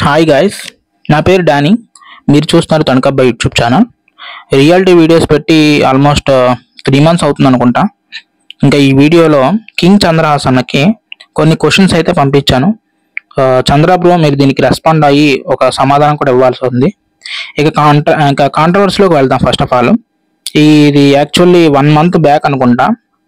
hi guys నా పేరు Danny మీరు చూస్తున్నారు తణుకబ్బా యూట్యూబ్ ఛానల్ రియాలిటీ వీడియోస్ పెట్టి ఆల్మోస్ట్ త్రీ మంత్స్ అవుతుంది అనుకుంటా ఇంకా ఈ వీడియోలో కింగ్ చంద్రహాస్ అన్నకి కొన్ని క్వశ్చన్స్ అయితే పంపించాను ఆ, చంద్ర బ్రో మీరు దీనికి రెస్పాండ్ అయ్యి ఒక సమాధానం కూడా ఇవ్వాల్సి ఉంది ఇక కాంట్ర ఇంకా కాంట్రవర్సీలోకి వెళ్దాం ఫస్ట్ ఆఫ్ ఆల్ ఇది యాక్చువల్లీ వన్ మంత్ బ్యాక్ అనుకుంటా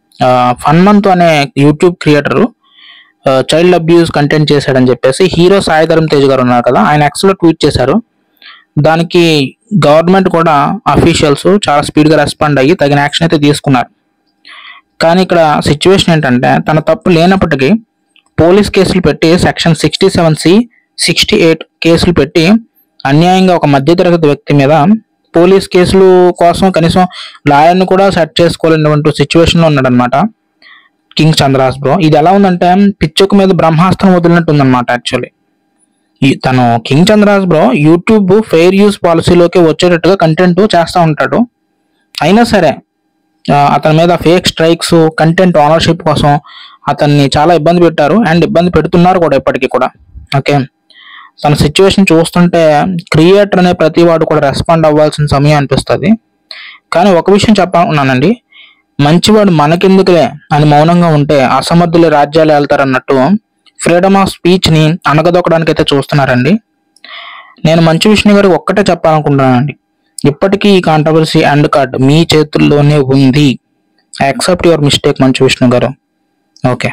ఫన్ మంత్ అనే YouTube creator child abuse content చేశాడని చెప్పేసి హీరో సాయి ధరమ్ తేజ్ గారు ఉన్నారు కదా ఆయన ఎక్స్ లో ట్వీట్ చేశారు దానికి గవర్నమెంట్ కూడా అఫీషియల్స్ చాలా స్పీడ్ గా రెస్పాండ్ అయ్యి తగిన యాక్షన్ అయితే తీసుకున్నారు కానీ ఇక్కడ సిచ్యువేషన్ ఏంటంటే తన తప్పు లేనప్పటికీ పోలీస్ కేసులు పెట్టి section sixty seven C sixty eight కేసులు పెట్టి అన్యాయంగా ఒక మధ్యతరగతి వ్యక్తి మీద పోలీస్ కేసులు కోసం కనీసం లాయర్ని కూడా సెట్ చేసుకోలేనటువంటి సిచ్యువేషన్ లో ఉన్నాడనమాట కింగ్ చంద్రాస్ బ్రో ఇది ఎలా ఉందంటే పిచ్చుకు మీద బ్రహ్మాస్త్రం వదిలినట్టు ఉందన్నమాట యాక్చువల్లీ ఈ తను king Chandrahas bro YouTube fair use పాలసీలోకి వచ్చేటట్టుగా కంటెంట్ చేస్తూ ఉంటాడు అయినా సరే ఆ, అతని మీద ఫేక్ స్ట్రైక్స్ కంటెంట్ ఓనర్షిప్ కోసం అతన్ని చాలా ఇబ్బంది పెట్టారు అండ్ ఇబ్బంది పెడుతున్నారు కూడా ఇప్పటికీ కూడా ఓకే తన సిచ్యువేషన్ చూస్తుంటే క్రియేటర్ అనే ప్రతి వాడు కూడా రెస్పాండ్ అవ్వాల్సిన సమయం అనిపిస్తుంది కానీ ఒక విషయం చెప్పాలన్నానండి మంచివాడు మనకెందుకులే అని మౌనంగా ఉంటే అసమర్థులు రాజ్యాలు వెళ్తారన్నట్టు ఫ్రీడమ్ ఆఫ్ స్పీచ్ ని అణగదొక్కడానికి అయితే చూస్తున్నారండి నేను మంచి విష్ణు గారికి ఒక్కటే చెప్పాలనుకుంటున్నానండి ఇప్పటికీ ఈ కాంట్రవర్సీ అండ్ కార్డ్ మీ చేతుల్లోనే ఉంది యాక్సెప్ట్ యువర్ మిస్టేక్ మంచు విష్ణు గారు ఓకే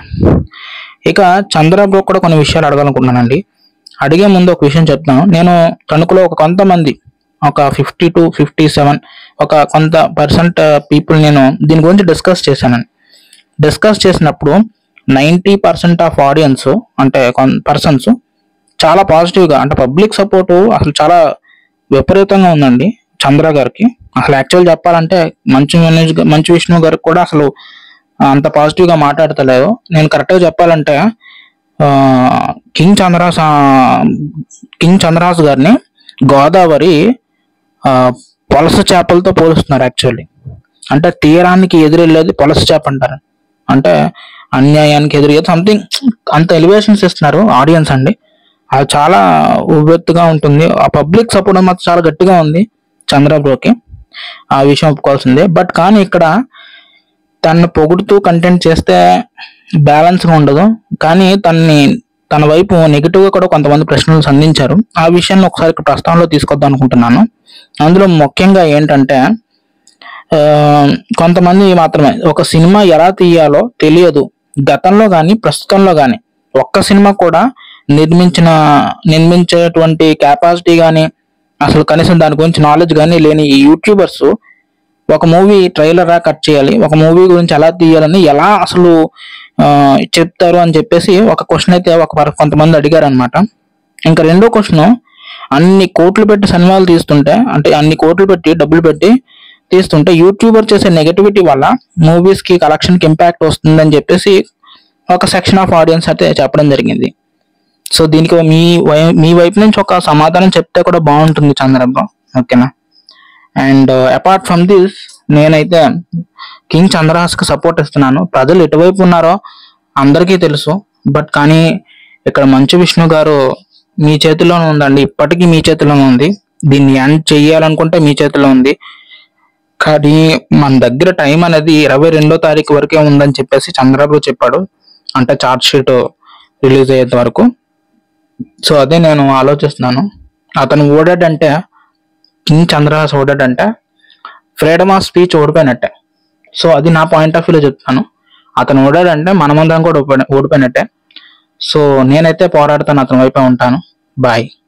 ఇక చంద్రబాబు కూడా కొన్ని విషయాలు అడగాలనుకుంటున్నానండి అడిగే ముందు ఒక విషయం చెప్తాను నేను తణుకులో ఒక కొంతమంది ఒక ఫిఫ్టీ టు ఫిఫ్టీ సెవెన్ ఒక కొంత పర్సెంట్ పీపుల్ నేను దీని గురించి డిస్కస్ చేశానండి డిస్కస్ చేసినప్పుడు నైంటీ పర్సెంట్ ఆఫ్ ఆడియన్స్ అంటే పర్సన్స్ చాలా పాజిటివ్గా అంటే పబ్లిక్ సపోర్ట్ అసలు చాలా విపరీతంగా ఉందండి చంద్ర గారికి అసలు యాక్చువల్ చెప్పాలంటే మంచు మనోజ్ గా- మంచు విష్ణు గారికి కూడా అసలు అంత పాజిటివ్గా మాట్లాడతలేదు నేను కరెక్ట్గా చెప్పాలంటే ఆ, కింగ్ చంద్రాస్ ఆ, కింగ్ చంద్రహాస్ గారిని గోదావరి ఆ, పొలస చేపలతో పోలుస్తున్నారు యాక్చువల్లీ అంటే తీరానికి ఎదురెళ్ళేది పొలస చేప అంటారు అంటే అన్యాయానికి ఎదురు సంథింగ్ అంత ఎలివేషన్స్ ఇస్తున్నారు ఆడియన్స్ అండి అది చాలా ఉవ్వెత్తుగా ఉంటుంది ఆ పబ్లిక్ సపోర్ట్ మాత్రం చాలా గట్టిగా ఉంది చంద్రబాబుకి ఆ విషయం ఒప్పుకోవాల్సిందే బట్ కానీ ఇక్కడ తనను పొగుడుతూ కంటెంట్ చేస్తే బ్యాలెన్స్ ఉండదు కానీ తనని తన వైపు నెగిటివ్ గా కూడా కొంతమంది ప్రశ్నలు సంధించారు ఆ విషయాన్ని ఒకసారి ఇక్కడ ప్రస్తావనలో తీసుకొద్దాం అనుకుంటున్నాను అందులో ముఖ్యంగా ఏంటంటే ఆ, కొంతమంది మాత్రమే ఒక సినిమా ఎలా తీయాలో తెలియదు గతంలో కానీ ప్రస్తుతంలో కానీ ఒక్క సినిమా కూడా నిర్మించిన నిర్మించేటువంటి కెపాసిటీ కానీ అసలు కనీసం దాని గురించి నాలెడ్జ్ కానీ లేని ఈ యూట్యూబర్స్ ఒక మూవీ ట్రైలర్ కట్ చేయాలి ఒక మూవీ గురించి ఎలా తీయాలని ఎలా అసలు ఆ, చెప్తారు అని చెప్పేసి ఒక క్వశ్చన్ అయితే ఒక పర- కొంతమంది అడిగారు అనమాట ఇంకా రెండో క్వశ్చన్ అన్ని కోట్లు పెట్టి సినిమాలు తీస్తుంటే అంటే అన్ని కోట్లు పెట్టి డబ్బులు పెట్టి తీస్తుంటే యూట్యూబర్ చేసే నెగటివిటీ వల్ల మూవీస్ కి కలెక్షన్ కి ఇంపాక్ట్ వస్తుందని చెప్పేసి ఒక సెక్షన్ ఆఫ్ ఆడియన్స్ అయితే చెప్పడం జరిగింది సో దీనికి మీ వై- మీ వైపు నుంచి ఒక సమాధానం చెప్తే కూడా బాగుంటుంది చంద్రబాబు ఓకేనా అండ్ అపార్ట్ ఫ్రమ్ దిస్ నేనైతే కింగ్ చంద్రహాస్కి సపోర్ట్ ఇస్తున్నాను ప్రజలు ఎటువైపు ఉన్నారో అందరికీ తెలుసు బట్ కానీ ఇక్కడ మంచు విష్ణు గారు మీ చేతిలోనే ఉందండి ఇప్పటికీ మీ చేతిలోనే ఉంది దీన్ని ఎండ్ చెయ్యాలనుకుంటే మీ చేతిలో ఉంది కానీ మన దగ్గర టైం అనేది ఇరవై రెండో తారీఖు వరకే ఉందని చెప్పేసి చంద్రబాబు చెప్పాడు అంటే చార్ట్ షీట్ రిలీజ్ అయ్యేంత వరకు సో అదే నేను ఆలోచిస్తున్నాను అతను ఓడాడంటే కింగ్ చంద్రహాస్ ఓడాడంటే ఫ్రీడమ్ ఆఫ్ స్పీచ్ ఓడిపోయినట్టే సో అది నా పాయింట్ ఆఫ్ వ్యూలో చెప్తాను అతను ఓడాడంటే మనమందరం కూడా ఓడిపోయి- ఓడిపోయినట్టే సో నేనైతే పోరాడుతాను అతని వైపే ఉంటాను బాయ్